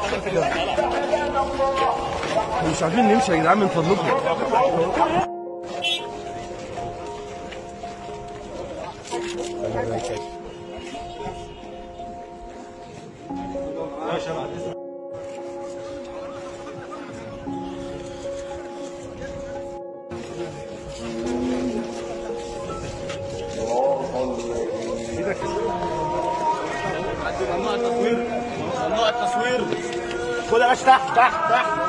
مش عارفين نمشي يا جدعان من فضلكم ممنوع التصوير ممنوع التصوير خد يا باشا تحت تحت تحت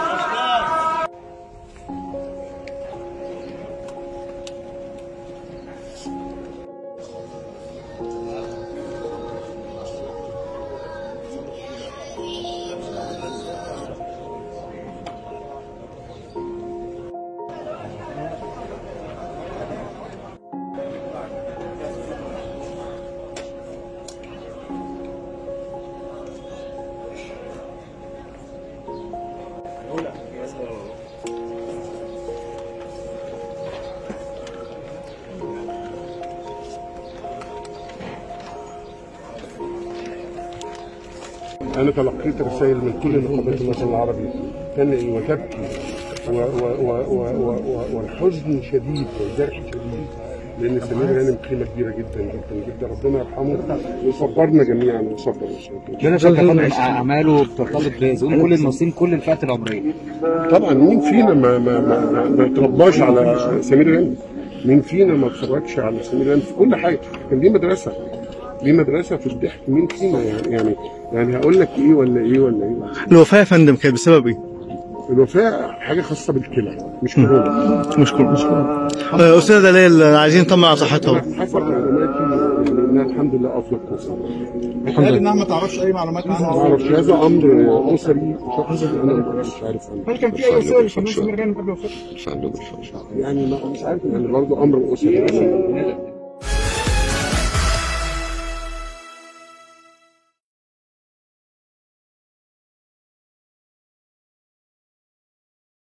أنا تلقيت رسائل من كل نقابات الوطن العربي تنعي وتبكي و و و و و و والحزن شديد والجرح شديد لأن سمير غانم قيمة كبيرة جدا جدا جدا ربنا يرحمه ويصبرنا جميعا ويصبر لا شك طبعا اعماله بترتبط بذهول كل المصريين كل الفئات العمريه طبعا مين فينا ما ما ما, ما, ما ترباش على سمير غانم مين فينا ما اتفرجش على سمير غانم في كل حاجه كان ليه مدرسه ليه مدرسه في الضحك مين فينا يعني يعني يعني هقول لك ايه ولا ايه ولا ايه الوفاة يا فندم كانت بسبب ايه؟ الوفاء حاجه خاصه بالكلى مش كورونا مشكور مشكور أستاذ دلال عايزين نطمن على صحتها حسب معلوماتي يعني انها الحمد لله افضل كويسه الحمد لله انها ما تعرفش اي معلومات ما عنها اعرفش هذا امر اسري شخصي انا مش عارف عنه هل كان في اي وسائل للفنان سمير غانم قبل وفاته؟ يعني ما مش عارف يعني برضه امر اسري